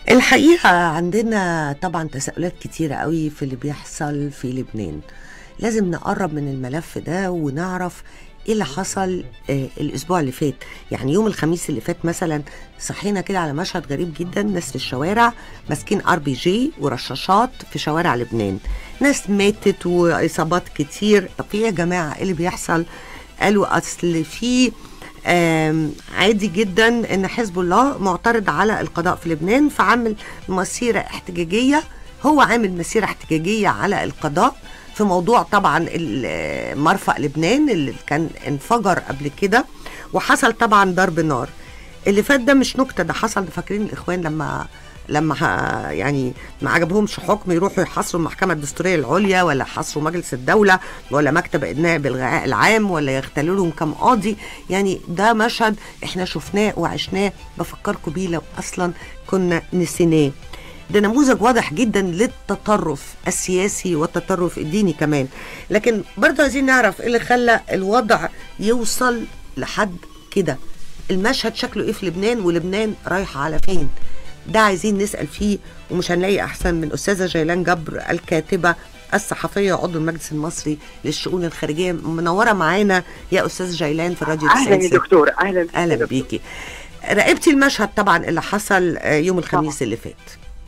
الحقيقة عندنا طبعا تساؤلات كتيرة قوي في اللي بيحصل في لبنان لازم نقرب من الملف ده ونعرف ايه اللي حصل آه الاسبوع اللي فات يعني يوم الخميس اللي فات مثلا صحينا كده على مشهد غريب جدا ناس في الشوارع ماسكين ار بي جي ورشاشات في شوارع لبنان ناس ماتت واصابات كتير طب ايه يا جماعه ايه اللي بيحصل قالوا اصل في آم، عادي جدا ان حزب الله معترض على القضاء في لبنان فعمل مسيره احتجاجيه هو عامل مسيره احتجاجيه على القضاء في موضوع طبعا ال- مرفأ لبنان اللي كان انفجر قبل كده وحصل طبعا ضرب نار اللي فات ده مش نكته ده حصل فاكرين الاخوان لما لما ه- يعني ما عجبهمش حكم يروحوا يحاصروا المحكمه الدستوريه العليا ولا يحاصروا مجلس الدوله ولا مكتب النائب الغاء العام ولا يغتالوا لهم كام قاضي يعني ده مشهد احنا شفناه وعشناه بفكركم بيه لو اصلا كنا نسيناه ده نموذج واضح جدا للتطرف السياسي والتطرف الديني كمان لكن برضه عايزين نعرف ايه اللي خلى الوضع يوصل لحد كده المشهد شكله ايه في لبنان ولبنان رايحه على فين ده عايزين نسال فيه ومش هنلاقي احسن من استاذه جيلان جبر الكاتبه الصحفيه عضو المجلس المصري للشؤون الخارجيه منوره معانا يا استاذ جيلان في الراديو اهلا يا 90 دكتور اهلا اهلا بيكي راقبتي المشهد طبعا اللي حصل آه، يوم الخميس اللي فات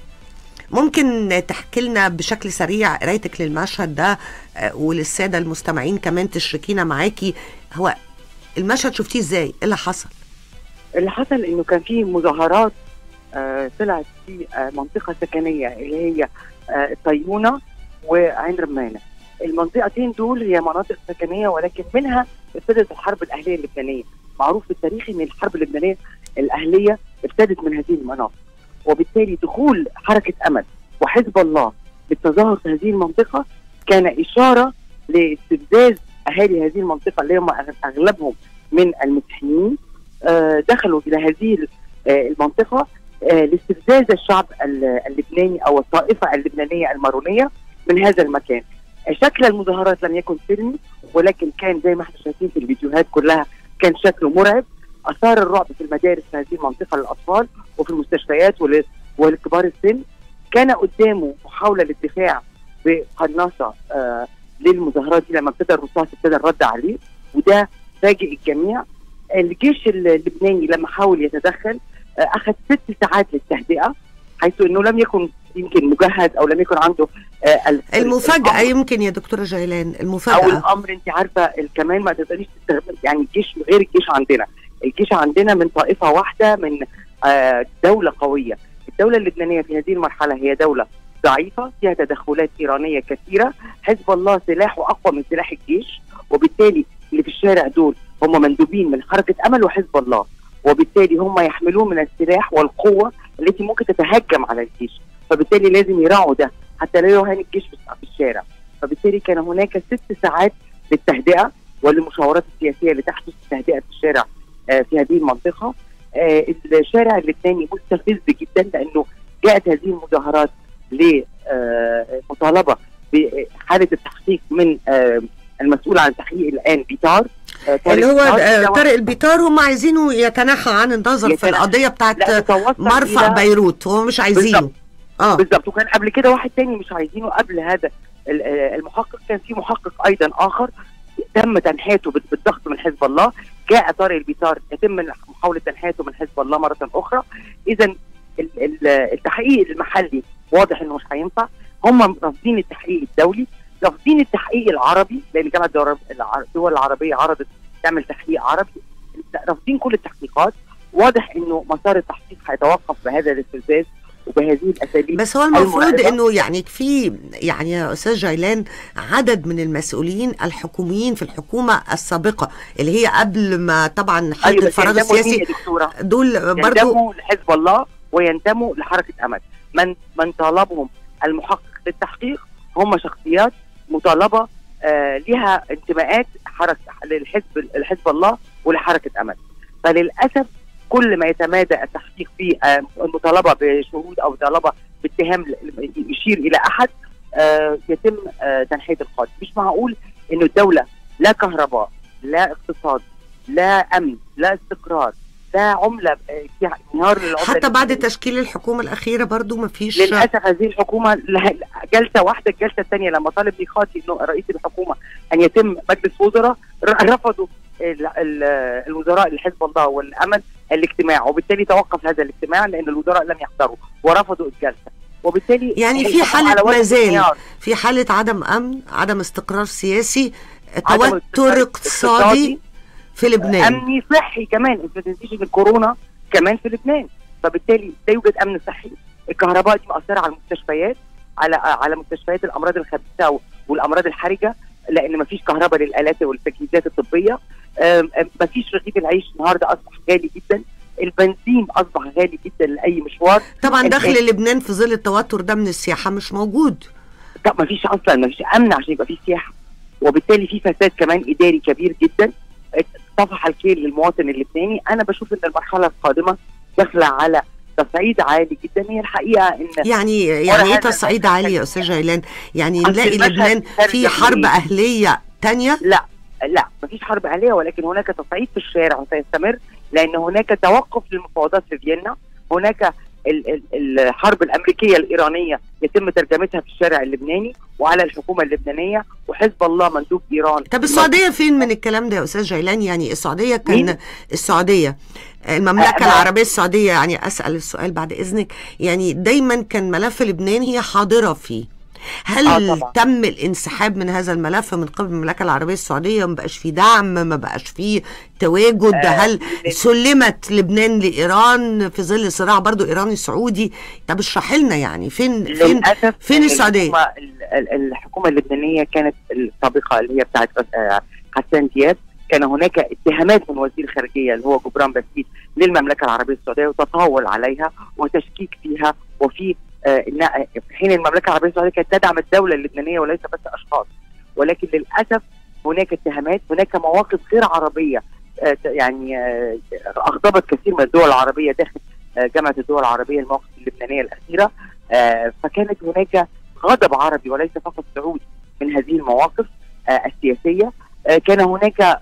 ممكن تحكي لنا بشكل سريع قرايتك للمشهد ده آه، وللساده المستمعين كمان تشركينا معاكي هو المشهد شفتيه ازاي ايه اللي حصل اللي حصل انه كان في مظاهرات آه طلعت في آه منطقه سكنيه اللي هي آه الطيونه وعين رمانه المنطقتين دول هي مناطق سكنيه ولكن منها ابتدت الحرب الاهليه اللبنانيه معروف في التاريخ ان الحرب اللبنانيه الاهليه ابتدت من هذه المناطق وبالتالي دخول حركه امل وحزب الله بالتظاهر في هذه المنطقه كان اشاره لاستفزاز اهالي هذه المنطقه اللي هم اغلبهم من المسيحيين آه، دخلوا الى هذه ال- آه، المنطقه آه، لاستفزاز الشعب ال- اللبناني او الطائفه اللبنانيه المارونيه من هذا المكان. شكل المظاهرات لم يكن سلمي ولكن كان زي ما احنا شايفين في الفيديوهات كلها كان شكله مرعب اثار الرعب في المدارس في هذه المنطقه للاطفال وفي المستشفيات ول- ولكبار السن كان قدامه محاوله للدفاع بقناصه آه للمظاهرات دي لما ابتدى الرصاص ابتدى الرد عليه وده فاجئ الجميع الجيش اللبناني لما حاول يتدخل آه، اخذ ست ساعات للتهدئه حيث انه لم يكن يمكن مجهز او لم يكن عنده آه، ال- المفاجاه الأمر يمكن يا دكتوره جيلان او المفاجاه الامر انت عارفه ال- كمان ما تقدريش تستخدم يعني الجيش غير الجيش عندنا الجيش عندنا من طائفه واحده من آه، دوله قويه الدوله اللبنانيه في هذه المرحله هي دوله ضعيفه فيها تدخلات ايرانيه كثيره حزب الله سلاحه اقوى من سلاح الجيش وبالتالي اللي في الشارع دول هم مندوبين من حركه امل وحزب الله وبالتالي هم يحملون من السلاح والقوه التي ممكن تتهجم على الجيش فبالتالي لازم يراعوا ده حتى لا يهان الجيش في في الشارع فبالتالي كان هناك ست ساعات للتهدئه وللمشاورات السياسيه لتحدث التهدئه في الشارع آه، في هذه المنطقه آه، الشارع اللبناني مستفز جدا لانه جاءت هذه المظاهرات لمطالبه بحاله التحقيق من آه، المسؤول عن التحقيق الان بيتار آه، طارق اللي هو بيتار. آه، ده طارق البيطار هم عايزينه يتنحى عن النظر في يتنحى. القضيه بتاعت لا توصل مرفأ إلى- بيروت هو مش عايزينه بالظبط. اه بالظبط وكان قبل كده واحد تاني مش عايزينه قبل هذا ال- آه، المحقق كان في محقق ايضا اخر تم تنحيته بال- بالضغط من حزب الله جاء طارق البيطار يتم محاوله تنحيته من حزب الله مره اخرى اذا ال- ال- التحقيق المحلي واضح انه مش هينفع هم رافضين التحقيق الدولي رافضين التحقيق العربي لان جامعه الدول الع- الدول العربيه عرضت تعمل تحقيق عربي رافضين كل التحقيقات واضح انه مسار التحقيق هيتوقف بهذا الاستفزاز وبهذه الاساليب بس هو المفروض المرعبة. انه يعني في يعني يا استاذ جيلان عدد من المسؤولين الحكوميين في الحكومه السابقه اللي هي قبل ما طبعا حاله ايوه بس الفراغ ينتموا لمين السياسي يا دكتوره دول برضو ينتموا لحزب الله وينتموا لحركه امل من من طالبهم المحقق للتحقيق هم شخصيات مطالبه آه لها انتماءات حركه للحزب الحزب الله ولحركه امل فللاسف كل ما يتمادى التحقيق في آه المطالبه بشهود او مطالبه باتهام ل- يشير الى احد آه يتم آه تنحيه القاضي مش معقول انه الدوله لا كهرباء لا اقتصاد لا امن لا استقرار ده عمله آه، في انهيار للعمله حتى بعد اللبنانية. تشكيل الحكومه الاخيره برضو ما فيش للاسف هذه الحكومه لها- جلسه واحده الجلسه الثانيه لما طالب ميقاتي انه رئيس الحكومه ان يتم مجلس وزراء ر- رفضوا ال- ال- الوزراء لحزب الله والامل الاجتماع وبالتالي توقف هذا الاجتماع لان الوزراء لم يحضروا ورفضوا الجلسه وبالتالي يعني في الحكومة حالة على وجه مازال. الانهيار. في حاله عدم امن عدم استقرار سياسي عدم توتر استقرار اقتصادي في لبنان امني صحي كمان انت ما تنسيش ان الكورونا كمان في لبنان فبالتالي لا يوجد امن صحي الكهرباء دي مأثرة على المستشفيات على على مستشفيات الامراض الخبيثه والامراض الحرجه لان ما فيش كهرباء للالات والتجهيزات الطبيه ما فيش رغيف العيش النهارده اصبح غالي جدا البنزين اصبح غالي جدا لاي مشوار طبعا ال- دخل لبنان في ظل التوتر ده من السياحه مش موجود طب ما فيش اصلا ما فيش امن عشان يبقى في سياحه وبالتالي في فساد كمان اداري كبير جدا طفح الكيل للمواطن اللبناني انا بشوف ان المرحله القادمه داخله على تصعيد عالي جدا هي الحقيقه ان يعني ولا يعني ايه هذا تصعيد المشهد عالي يا استاذ جيلان يعني أصل نلاقي المشهد لبنان خارج في حرب لبنان. اهليه تانية لا لا ما فيش حرب اهليه ولكن هناك تصعيد في الشارع وسيستمر لان هناك توقف للمفاوضات في فيينا هناك ال- ال- الحرب الامريكيه الايرانيه يتم ترجمتها في الشارع اللبناني وعلى الحكومه اللبنانيه وحزب الله مندوب ايران طب السعوديه فين من الكلام ده يا استاذ جيلان يعني السعوديه كان مين؟ السعوديه المملكه آه، ما- العربيه السعوديه يعني اسال السؤال بعد اذنك يعني دايما كان ملف لبنان هي حاضره فيه هل آه، طبعاً. تم الانسحاب من هذا الملف من قبل المملكه العربيه السعوديه ما بقاش فيه دعم ما بقاش فيه تواجد آه، هل لل- سلمت لبنان لايران في ظل صراع برضو ايراني سعودي طب اشرحي لنا يعني فين فين للاسف فين إن السعودية؟ الحكومه ال- ال- الحكومه اللبنانيه كانت السابقه اللي هي بتاعت آه، حسان دياب كان هناك اتهامات من وزير الخارجيه اللي هو جبران بسيط للمملكه العربيه السعوديه وتطاول عليها وتشكيك فيها وفي آه إن- في حين المملكه العربيه السعوديه كانت تدعم الدوله اللبنانيه وليس بس اشخاص ولكن للاسف هناك اتهامات هناك مواقف غير عربيه آه يعني آه اغضبت كثير من الدول العربيه داخل آه جامعه الدول العربيه المواقف اللبنانيه الاخيره آه فكانت هناك غضب عربي وليس فقط سعودي من هذه المواقف آه السياسيه آه كان هناك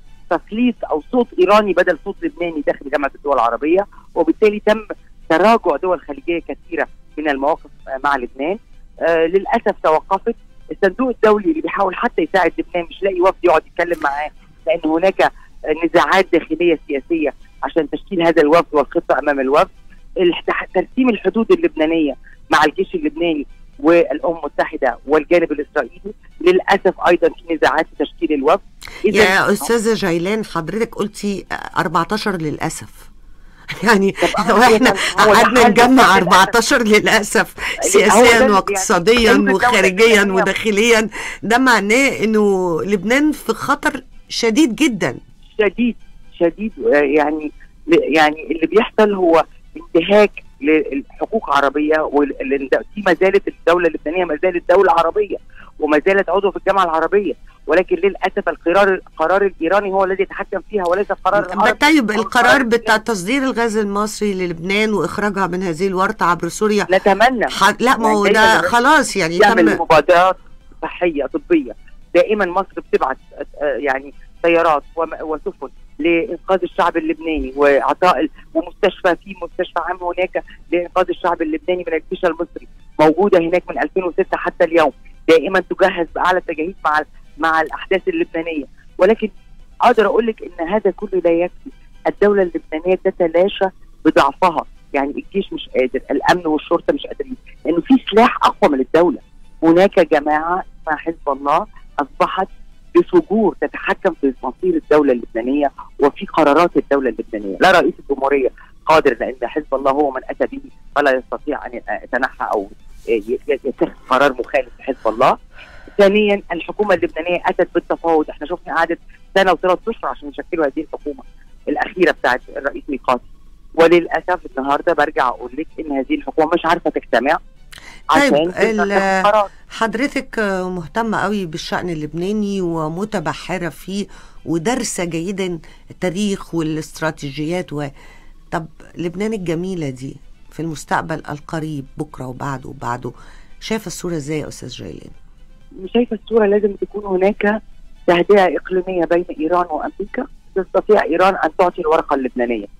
تسليط او صوت ايراني بدل صوت لبناني داخل جامعه الدول العربيه وبالتالي تم تراجع دول خليجيه كثيره من المواقف آه مع لبنان آه للاسف توقفت الصندوق الدولي اللي بيحاول حتى يساعد لبنان مش لاقي وفد يقعد يتكلم معاه لان هناك آه، نزاعات داخليه سياسيه عشان تشكيل هذا الوفد والخطه امام الوفد الح- ترسيم الحدود اللبنانيه مع الجيش اللبناني والامم المتحده والجانب الاسرائيلي للاسف ايضا في نزاعات في تشكيل الوفد إذن يا استاذه جيلان حضرتك قلتي 14 للاسف يعني طب لو هو احنا ده- هو ده قعدنا حل نجمع للأسف. 14 للاسف هو ده سياسيا يعني واقتصاديا حلم الدولة وخارجيا اللبنانية. وداخليا ده معناه انه لبنان في خطر شديد جدا شديد شديد آه، يعني يعني اللي بيحصل هو انتهاك لحقوق عربيه ودي ما زالت الدوله اللبنانيه ما زالت دوله عربيه وما زالت عضو في الجامعه العربيه ولكن للاسف القرار القرار الايراني هو الذي يتحكم فيها وليس القرار العربي طيب أو القرار بتاع اللبناني. تصدير الغاز المصري للبنان واخراجها من هذه الورطه عبر سوريا نتمنى ح... لا ما هو يعني ده دايماً خلاص يعني يعمل تم مبادرات صحيه طبيه دائما مصر بتبعت آه، يعني سيارات وم- وسفن لانقاذ الشعب اللبناني واعطاء ال- ومستشفى في مستشفى عام هناك لانقاذ الشعب اللبناني من الفشل المصري موجوده هناك من 2006 حتى اليوم دائما تجهز باعلى التجهيز مع ال- مع الاحداث اللبنانيه ولكن اقدر اقول لك ان هذا كله لا يكفي الدوله اللبنانيه تتلاشى بضعفها يعني الجيش مش قادر الامن والشرطه مش قادرين لانه في سلاح اقوى من الدوله هناك جماعه اسمها حزب الله اصبحت بفجور تتحكم في مصير الدوله اللبنانيه وفي قرارات الدوله اللبنانيه، لا رئيس الجمهوريه قادر لان حزب الله هو من اتى به فلا يستطيع ان يتنحى او ي- ي- يتخذ قرار مخالف لحزب الله. ثانيا الحكومه اللبنانيه اتت بالتفاوض، احنا شفنا قعدت سنه وثلاث اشهر عشان يشكلوا هذه الحكومه الاخيره بتاعت الرئيس ميقاتي. وللاسف النهارده برجع اقول لك ان هذه الحكومه مش عارفه تجتمع طيب، عشان تتخذ ال- قرار. حضرتك مهتمة قوي بالشأن اللبناني ومتبحرة فيه ودارسة جيدا التاريخ والاستراتيجيات و... طب لبنان الجميلة دي في المستقبل القريب بكرة وبعده وبعده شايفة الصورة ازاي يا أستاذ جيلان؟ شايفه الصوره لازم تكون هناك تهدئه اقليميه بين ايران وامريكا تستطيع ايران ان تعطي الورقه اللبنانيه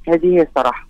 هذه هي الصراحه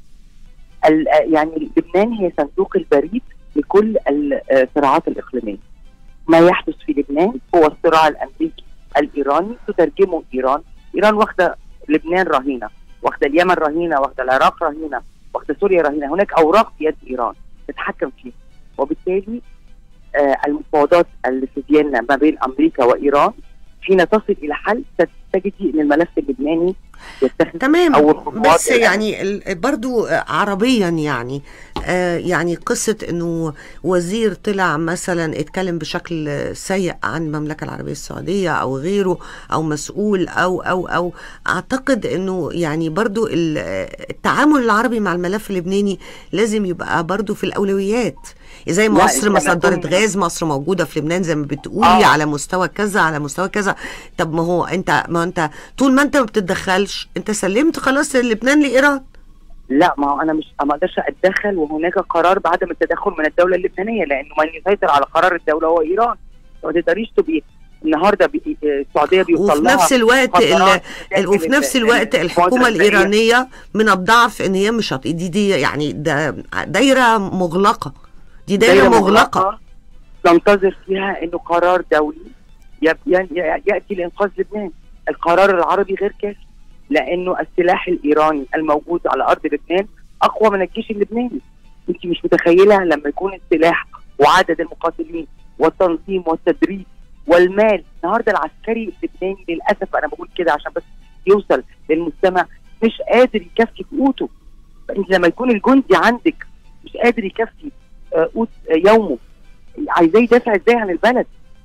ال- آه، يعني لبنان هي صندوق البريد لكل الصراعات الاقليميه ما يحدث في لبنان هو الصراع الامريكي الايراني تترجمه ايران ايران واخده لبنان رهينه واخده اليمن رهينه واخده العراق رهينه واخده سوريا رهينه هناك اوراق في يد ايران تتحكم فيها وبالتالي آه المفاوضات اللي في فيينا ما بين امريكا وايران حين تصل الى حل تجدي ان الملف اللبناني يتخذ تمام أو الخطوات بس يعني ال- برضو عربيا يعني آه يعني قصة انه وزير طلع مثلا اتكلم بشكل سيء عن المملكة العربية السعودية او غيره او مسؤول او او او اعتقد انه يعني برضو ال- التعامل العربي مع الملف اللبناني لازم يبقى برضو في الاولويات زي لا، مصر إحنا مصدرة كنا- غاز مصر موجودة في لبنان زي ما بتقولي آه. على مستوى كذا على مستوى كذا طب ما هو انت ما انت طول ما انت ما بتتدخلش انت سلمت خلاص لبنان لايران لا ما هو انا مش ما اقدرش اتدخل وهناك قرار بعدم التدخل من الدوله اللبنانيه لانه من يسيطر على قرار الدوله هو ايران ما تقدريش تبقي النهارده بي... السعوديه بيوصل وفي لها نفس الوقت ال- قرارات ال- وفي داخل نفس ال- الوقت ال- الحكومه المواد البرية. الايرانيه من الضعف ان هي مش هت... دي دي يعني ده دايره مغلقه دي دايره مغلقه ننتظر فيها انه قرار دولي يب... ي- ياتي لانقاذ لبنان القرار العربي غير كافي لانه السلاح الايراني الموجود على ارض لبنان اقوى من الجيش اللبناني انت مش متخيله لما يكون السلاح وعدد المقاتلين والتنظيم والتدريب والمال النهارده العسكري اللبناني للاسف انا بقول كده عشان بس يوصل للمستمع مش قادر يكفي قوته فانت لما يكون الجندي عندك مش قادر يكفي آه، قوت آه، يومه عايزاه يدافع ازاي عن البلد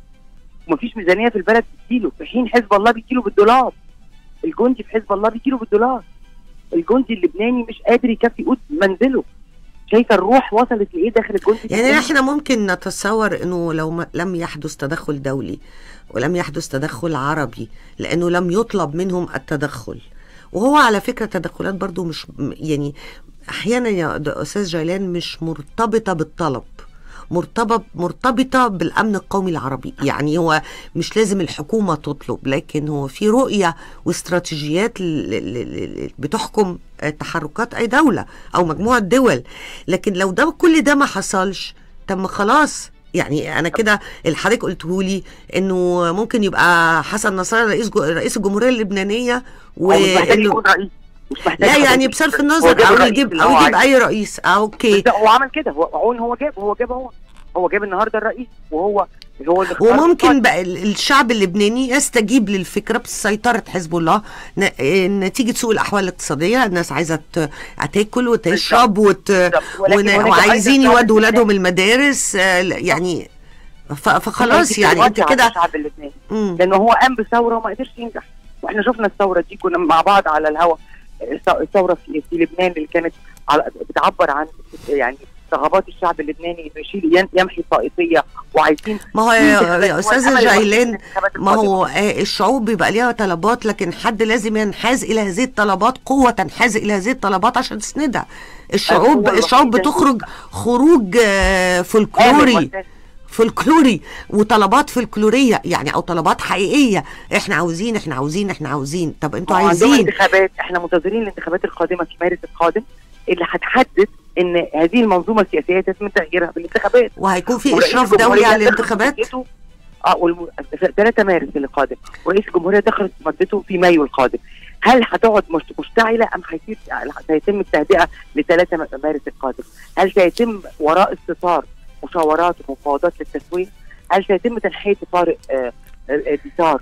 ومفيش ميزانيه في البلد بتجيله في حين حزب الله بيجيله بالدولار الجندي في حزب الله بيجيله بالدولار الجندي اللبناني مش قادر يكفي قوت منزله شايفه الروح وصلت لايه داخل الجندي يعني اللبناني؟ احنا ممكن نتصور انه لو ما لم يحدث تدخل دولي ولم يحدث تدخل عربي لانه لم يطلب منهم التدخل وهو على فكره تدخلات برضو مش يعني احيانا يا د- استاذ جيلان مش مرتبطه بالطلب مرتبط مرتبطه بالامن القومي العربي يعني هو مش لازم الحكومه تطلب لكن هو في رؤيه واستراتيجيات ل- ل- ل- بتحكم تحركات اي دوله او مجموعه دول لكن لو ده كل ده ما حصلش طب ما خلاص يعني انا كده اللي حضرتك قلته لي انه ممكن يبقى حسن نصر رئيس جو رئيس الجمهوريه اللبنانيه هو مش محتاج وانه يكون رئيس مش محتاج لا حد يعني يكون بصرف رئيس. النظر هو جاب او الرئيس يجيب اللي او هو يجيب عايزه. اي رئيس آه اوكي لا هو عمل كده هو عون هو جاب هو جاب هو هو جاب النهارده الرئيس وهو هو اللي اختار وممكن القائد. بقى ال- الشعب اللبناني يستجيب للفكره بسيطره حزب الله ن- آه، نتيجه سوء الاحوال الاقتصاديه الناس عايزه ت- تاكل وتشرب وت... بالظبط. ولكن ون... هناك وعايزين أيضاً شعب يودوا ولادهم اللبناني. المدارس آه، ل- يعني ف... فخلاص هناك يعني انت تراجع على كده الشعب اللبناني مم. لانه هو قام بثوره وما قدرش ينجح واحنا شفنا الثوره دي كنا مع بعض على الهواء الث- الثوره في, في لبنان اللي كانت على بتعبر عن يعني رغبات الشعب اللبناني انه يشيل ين- يمحي طائفيه وعايزين ما هو في يا انتخابات. يا هو استاذه الأمل الوحيد جيلان في الانتخابات ما القادمة. هو آه، الشعوب بيبقى ليها طلبات لكن حد لازم ينحاز الى هذه الطلبات قوه تنحاز الى هذه الطلبات عشان تسندها الشعوب القوة الشعوب الوحيدة. بتخرج خروج آه، آمن فولكلوري وسائل. فولكلوري وطلبات فولكلوريه يعني او طلبات حقيقيه احنا عاوزين احنا عاوزين احنا عاوزين طب انتوا وعندهم عايزين انتخابات احنا منتظرين الانتخابات القادمه في مارس القادم اللي هتحدد ان هذه المنظومه السياسيه يتم تغييرها بالانتخابات وهيكون في ورئيس اشراف الجمهورية دولي على دخل الانتخابات مدته- اه والم... 3 مارس اللي قادم ورئيس الجمهوريه دخلت مدته في مايو القادم هل هتقعد مش- مشتعله ام هيصير سيتم التهدئه ل 3 مارس القادم؟ هل سيتم وراء الستار مشاورات ومفاوضات للتسويه؟ هل سيتم تنحيه طارق آه، آه، ديسار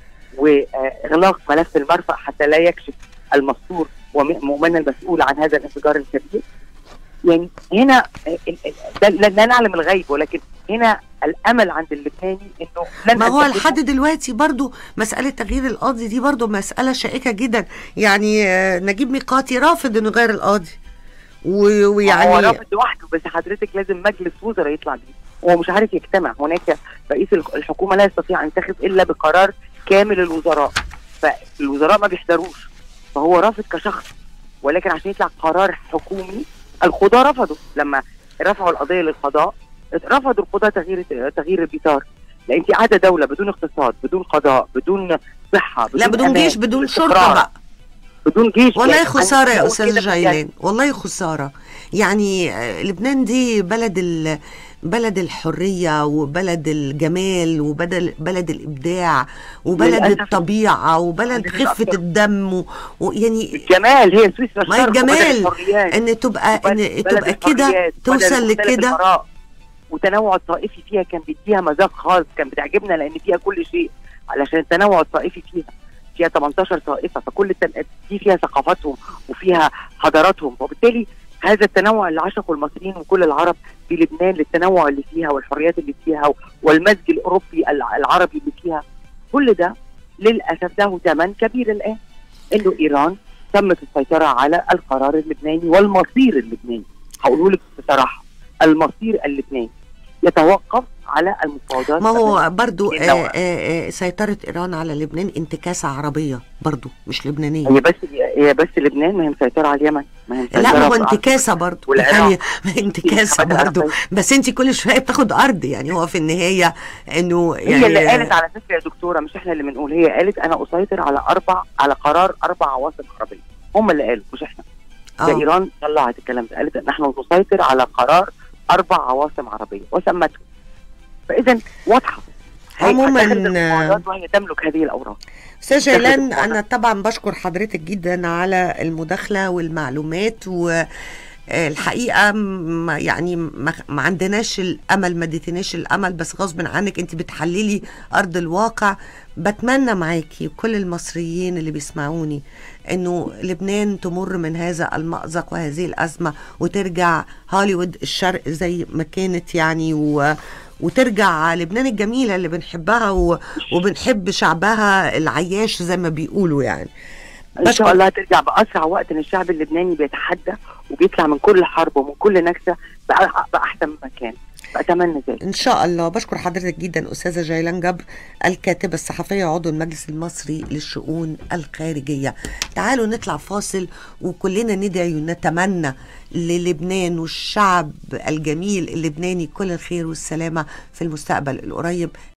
واغلاق ملف المرفأ حتى لا يكشف المستور وم- ومن المسؤول عن هذا الانفجار الكبير؟ يعني هنا آه، ال- ال- ده- لا لا نعلم الغيب ولكن هنا الامل عند اللبناني انه لن ما هو أستخدم- لحد دلوقتي برضو مسألة تغيير القاضي دي برضو مسألة شائكة جدا يعني آه، نجيب ميقاتي رافض انه يغير القاضي و- هو ويعني رافض لوحده بس حضرتك لازم مجلس وزراء يطلع بيه هو مش عارف يجتمع هناك رئيس الح- الحكومه لا يستطيع ان يتخذ الا بقرار كامل الوزراء فالوزراء ما بيحضروش فهو رافض كشخص ولكن عشان يطلع قرار حكومي القضاة رفضوا لما رفعوا القضيه للقضاء رفضوا القضاة تغيير تغيير الاطار لان انت قاعده دوله بدون اقتصاد بدون قضاء بدون صحه بدون لا بدون أمان، جيش بدون استقرار. شرطة بقى بدون جيش والله يعني خسارة أنا يا بقول أستاذ كده يعني جايلان والله خسارة يعني آه، لبنان دي بلد ال بلد الحرية وبلد الجمال وبلد بلد الإبداع وبلد للأسف. الطبيعة وبلد عندنا خفة أكتر. الدم و- ويعني الجمال هي سويسرا ما هي الشرق وبلد الجمال الحريات ان تبقى وبلد- ان بلد تبقى كده الحريات، بلد توصل مختلف لكده الآراء. وتنوع الطائفي فيها كان بيديها مذاق خاص كان بتعجبنا لان فيها كل شيء علشان التنوع الطائفي فيها فيها 18 طائفه فكل التن... دي فيها ثقافاتهم وفيها حضاراتهم وبالتالي هذا التنوع اللي عشقه المصريين وكل العرب في لبنان للتنوع اللي فيها والحريات اللي فيها والمزج الاوروبي الع- العربي اللي فيها كل ده للاسف له ثمن كبير الان انه ايران تمت السيطره على القرار اللبناني والمصير اللبناني هقوله لك بصراحه المصير اللبناني يتوقف على المفاوضات ما هو برضو آه، النوع. آه، آه، سيطرة إيران على لبنان انتكاسة عربية برضو مش لبنانية هي بس هي بس لبنان ما هي مسيطره على اليمن ما هي لا ما مسيطرة هو على- انتكاسة برضو والعراق. يعني ما هي انتكاسة الحمد لله برضو كويس. بس انت كل شوية بتاخد أرض يعني هو في النهاية انه هي يعني اللي قالت على فكره يا دكتوره مش احنا اللي بنقول هي قالت انا اسيطر على اربع على قرار اربع عواصم عربيه هم اللي قالوا مش احنا ده اه ايران طلعت الكلام ده قالت ان احنا نسيطر على قرار اربع عواصم عربيه وسمته فاذا واضحه هي عموماً، دخلت المفاوضات وهي تملك هذه الاوراق استاذ جيلان دخلت انا طبعا بشكر حضرتك جدا على المداخله والمعلومات و الحقيقه م- يعني ما ما عندناش الامل ما اديتناش الامل بس غصب عنك انت بتحللي ارض الواقع بتمنى معاكي وكل المصريين اللي بيسمعوني انه لبنان تمر من هذا المأزق وهذه الازمه وترجع هوليوود الشرق زي ما كانت يعني و وترجع لبنان الجميله اللي بنحبها و... وبنحب شعبها العياش زي ما بيقولوا يعني ان بشكر. شاء الله هترجع باسرع وقت ان الشعب اللبناني بيتحدى وبيطلع من كل حرب ومن كل نكسه بأ- باحسن ما كان بتمنى ذلك ان شاء الله بشكر حضرتك جدا استاذه جيلان جبر الكاتبه الصحفيه عضو المجلس المصري للشؤون الخارجيه تعالوا نطلع فاصل وكلنا ندعي ونتمنى للبنان والشعب الجميل اللبناني كل الخير والسلامه في المستقبل القريب